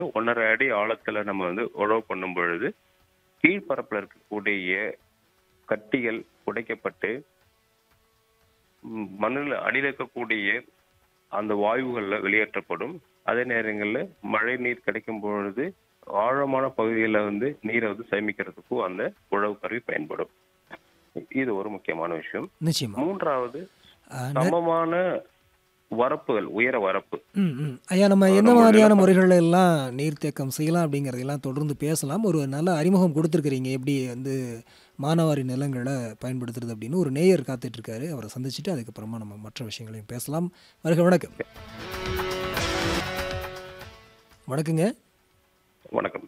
ஒன்றரை அடி ஆழத்துல நம்ம வந்து உழவு பண்ணும் பொழுது கீழ்ப்பரப்புல இருக்கக்கூடிய கட்டிகள் உடைக்கப்பட்டு ம், மண்ணில் அடியில் இருக்கக்கூடிய அந்த வாயுகள்ல வெளியேற்றப்படும் அதே நேரங்களில் மழை நீர் கிடைக்கும் பொழுது ஆழமான பகுதிகளில் வந்து நீரை வந்து சேமிக்கிறதுக்கும் அந்த உழவு கருவி பயன்படும் இது ஒரு முக்கியமான விஷயம் நிச்சயமா மூன்றாவது ஆ, நெ- சமமான வரப்புகள் உயர வரப்பு ம் ம் ஐயா நம்ம என்ன நம்ம மாதிரியான நிலப்ப- முறைகள் எல்லாம் நீர்த்தேக்கம் செய்யலாம் அப்படிங்கிறதெல்லாம் தொடர்ந்து பேசலாம் ஒரு நல்ல அறிமுகம் கொடுத்துருக்குறீங்க எப்படி வந்து மானாவாரி நிலங்களை பயன்படுத்துறது அப்படின்னு ஒரு நேயர் காத்துட்டு இருக்காரு அவரை சந்திச்சுட்டு அதுக்கப்புறமா நம்ம மற்ற விஷயங்களையும் பேசலாம் வருக வணக்கம் வணக்கங்க வணக்கம்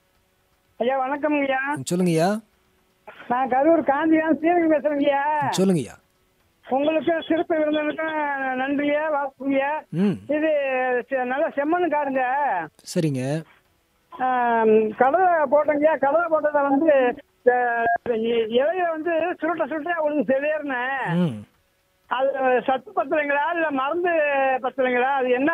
ஐயா வணக்கம் ஐயா சொல்லுங்கய்யா நான் கரூர் காந்தியான் சீரங்க பேசுறேங்கய்யா சொல்லுங்கய்யா உங்களுக்கும் சிறப்பு விருந்தினருக்கும் நன்றியா வாழ்த்துங்கய்யா ம் இது செ- நல்ல செம்மண் காருங்க சரிங்க ஆம், கடலை போட்டேங்கய்யா கடலை போட்டதை வந்து அஹ், இ- இலைய வந்து சுருட்ட சுருட்ட உங்களுக்கு செளியர்னேன் ம் அது சத்து பத்தலைங்களா இல்லை மருந்து பத்தலைங்களா அது என்ன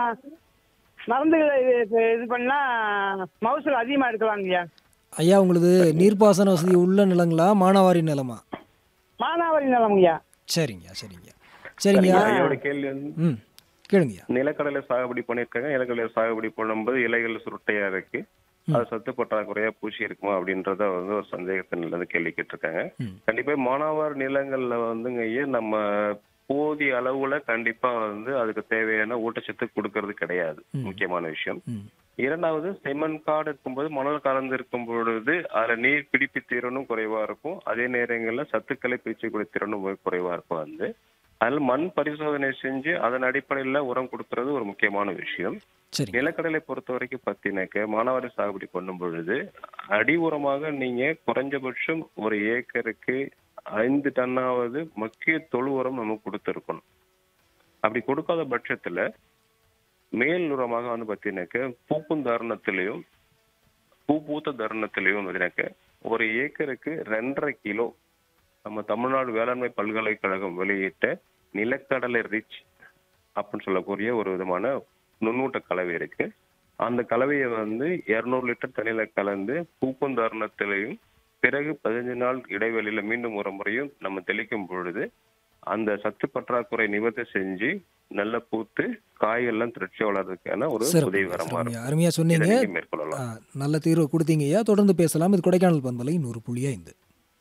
மருந்துகளை இது இது பண்ணா மவுசல் அதிகமாக எடுக்கலாங்கய்யா ஐயா உங்களுது நீர்ப்பாசன வசதி உள்ள நிலங்களா மானாவாரி நிலமா மானாவாரி நிலம்ங்கய்யா சரிங்கய்யா சரிங்கய்யா சரிங்கய்யா ஐயோட கேள்வி வந்து ம் கேளுங்கய்யா நிலக்கடலை சாகுபடி பண்ணிருக்காங்க நிலக்கடலை சாகுபடி பண்ணும்போது இலைகள் சுருட்டையா இருக்கு அது சத்து பற்றாக்குறையா பூச்சி இருக்குமா அப்படின்றத வந்து ஒரு சந்தேகத்தின் வந்து கேள்வி கேட்டிருக்காங்க ம். கண்டிப்பா மானாவார் நிலங்கள்ல வந்துங்க ஐயா நம்ம போதிய அளவுல கண்டிப்பா வந்து அதுக்கு தேவையான ஊட்டச்சத்து கொடுக்கறது கிடையாது முக்கியமான விஷயம் ம் இரண்டாவது செம்மண் காடு இருக்கும்போது மணல் கலந்து இருக்கும் பொழுது அதுல நீர் பிடிப்பு திறனும் குறைவா இருக்கும் அதே நேரங்கள்ல சத்துக்களை பிரிச்சுக்கூடிய திறனும் மிக குறைவா இருக்கும் வந்து அதில் மண் பரிசோதனை செஞ்சு அதன் அடிப்படையில உரம் கொடுக்கறது ஒரு முக்கியமான விஷயம் சரிங்க நிலக்கடலை பொறுத்த வரைக்கும் பார்த்தீங்கன்னாக்க மானாவாரி சாகுபடி பண்ணும் பொழுது அடி உரமாக நீங்க குறைஞ்சபட்சம் ஒரு ஏக்கருக்கு ஐந்து டன்னாவது மக்கிய தொழு உரம் நம்ம கொடுத்துருக்கணும் அப்படி கொடுக்காத பட்சத்துல மேல் உரமாக வந்து பார்த்தீங்கன்னாக்க பூக்கும் தருணத்திலையும் பூ பூத்த தருணத்திலையும் பார்த்தீங்கன்னாக்க ஒரு ஏக்கருக்கு ரெண்டரை கிலோ நம்ம தமிழ்நாடு வேளாண்மை பல்கலைக்கழகம் வெளியிட்ட நிலக்கடலை ரிச் அப்படின்னு சொல்லக்கூடிய ஒரு விதமான நுண்ணூட்ட கலவை இருக்கு அந்த கலவையை வந்து 200 லிட்டர் தண்ணியில கலந்து பூக்கும் தருணத்திலையும் பிறகு பதினஞ்சு நாள் இடைவெளியில மீண்டும் ஒரு முறையும் நம்ம தெளிக்கும் பொழுது அந்த சத்து பற்றாக்குறை நிவர்த்தி செஞ்சு நல்ல பூத்து காயெல்லாம் திரட்சி வளர்றதுக்கான ஒரு சிறப்பு உதவிகரமா சிறப்புங்க. இருக்கும் அருமையா இதை சொன்னீங்க நீங்க மேற்கொள்ளலாம் ஆ, நல்ல தீர்வு கொடுத்தீங்கய்யா தொடர்ந்து பேசலாம் இது கொடைக்கானல் பண்பலை நூறு புள்ளி ஐந்து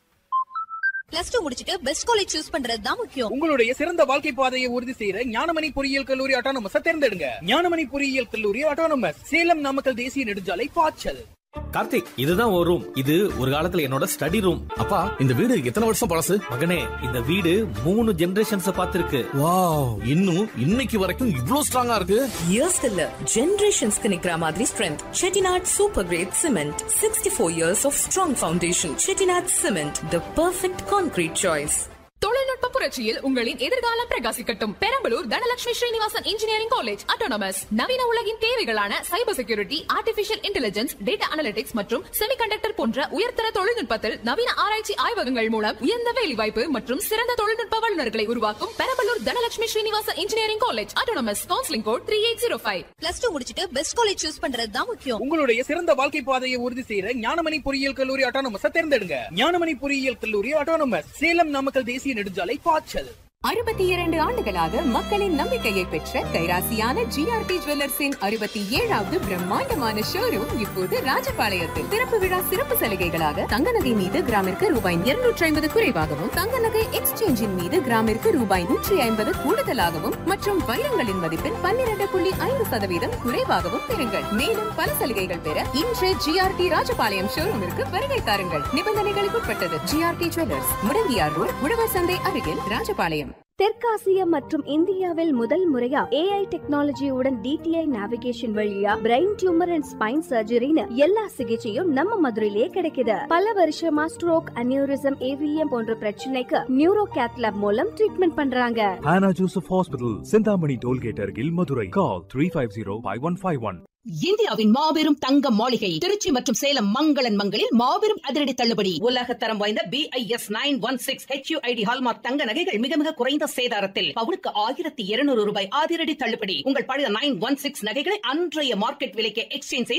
பிளஸ் டூ முடிச்சிட்டு பெஸ்ட் காலேஜ் சூஸ் பண்றது தான் முக்கியம் உங்களுடைய சிறந்த வாழ்க்கை பாதையை உறுதி செய்யற ஞானமணி பொறியியல் கல்லூரி அட்டானமஸ் தேர்ந்தெடுங்க ஞானமணி பொறியியல் கல்லூரி அட்டானமஸ் சேலம் நாமக்கல் தேசிய நெடுஞ்சாலை பாய்ச்சல் கார்த்திக் இதுதான் ஒரு ரூம் இது ஒரு காலத்துல என்னோட ஸ்டடி ரூம் அப்பா இந்த வீடு எத்தனை வருஷம் பழசு மகனே இந்த வீடு மூணு ஜெனரேஷன்ஸ் பார்த்திருக்கு வாவ் இன்னும் இன்னைக்கு வரைக்கும் இவ்ளோ ஸ்ட்ராங்கா இருக்கு இயர்ஸ்க்கு இல்ல ஜெனரேஷன்ஸ்க்கு நிக்கிற மாதிரி strength Chettinad super grade cement sixty four years of strong foundation Chettinad cement the perfect concrete choice தொழில்நுட்ப புரட்சியில் உங்களின் எதிர்காலம் பிரகாசிக்கட்டும் Perambalur Dhanalakshmi Srinivasan engineering college autonomous நவீன உலகின் தேவைகளான cyber security artificial intelligence data analytics மற்றும் செமிகண்டக்டர் போன்ற உயர்தர தொழில்நுட்பத்தில் நவீன ஆராய்ச்சி ஆய்வகங்கள் மூலம் உயர்ந்த வேலைவாய்ப்பு மற்றும் சிறந்த தொழில்நுட்ப வல்லுநர்களை உருவாக்கும் Perambalur Dhanalakshmi Srinivasan engineering college autonomous counselling code three eight zero five plus two முடிச்சிட்டு பெஸ்ட் காலேஜ் சூஸ் பண்றது தான் முக்கியம் உங்களுடைய சிறந்த வாழ்க்கை பாதையை உறுதி செய்யற ஞானமணி பொறியியல் கல்லூரி அட்டானமஸ் தேர்ந்தெடுங்க ஞானமணி பொறியியல் கல்லூரி அட்டானமஸ் சேலம் நாமக்கல் தேசிய நெடுஞ்சாலை பாய்ச்சல் அறுபத்தி இரண்டு ஆண்டுகளாக மக்களின் நம்பிக்கையை பெற்ற கைராசியான ஜிஆர்டி ஜுவல்லர்ஸின் அறுபத்தி ஏழாவது பிரம்மாண்டமான ஷோரூம் இப்போது ராஜபாளையத்தில் திறப்பு விழா சிறப்பு சலுகைகளாக தங்க நகை மீது கிராமிற்கு ரூபாய் இருநூற்றி ஐம்பது குறைவாகவும் தங்க நகை எக்ஸ்சேஞ்சின் மீது கிராமிற்கு ரூபாய் நூற்றி ஐம்பது கூடுதலாகவும் மற்றும் வைரங்களின் மதிப்பில் பன்னிரண்டு புள்ளி ஐந்து சதவீதம் குறைவாகவும் பெறுங்கள் மேலும் பல சலுகைகள் பெற இன்று ஜிஆர்டி ராஜபாளையம் ஷோரூமிற்கு வருகை தாருங்கள் நிபந்தனைகளுக்கு உட்பட்டது ஜிஆர்டி ஜுவல்லர்ஸ் முடங்கியார் ரோட் உழவர் சந்தை அருகில் ராஜபாளையம் தெற்காசியா மற்றும் இந்தியாவில் முதல் முறையா ஏஐ டெக்னாலஜியுடன் டிடிஐ நேவிகேஷன் வழியா பிரெயின் டியூமர் அண்ட் ஸ்பைன் சர்ஜரின்னு எல்லா சிகிச்சையும் நம்ம மதுரையிலே கிடைக்குது பல வருஷமா ஸ்ட்ரோக் அனியூரிசம் ஏவிஎம் போன்ற பிரச்சனைக்கு நியூரோ கேத்லாப் மூலம் ட்ரீட்மெண்ட் பண்றாங்க Hannah Joseph Hospital, Sindhamani Tollgate Argil, Madurai. Call 350-5151. இந்தியாவின் மாபெரும் தங்க மாளிகை திருச்சி மற்றும் சேலம் மங்களன் மங்களில் மாபெரும் அதிரடி தள்ளுபடி உலக தரம் வாய்ந்த B I S nine one six HUID hallmark தங்க நகைகள் மிக மிக குறைந்த சேதாரத்தில் பவுனுக்கு ஆயிரத்தி இருநூறு ரூபாய் அதிரடி தள்ளுபடி உங்கள் பழைய நைன் ஒன் சிக்ஸ் நகைகளை அன்றைய மார்க்கெட் விலைக்கு எக்ஸ்சேஞ்ச் செய்து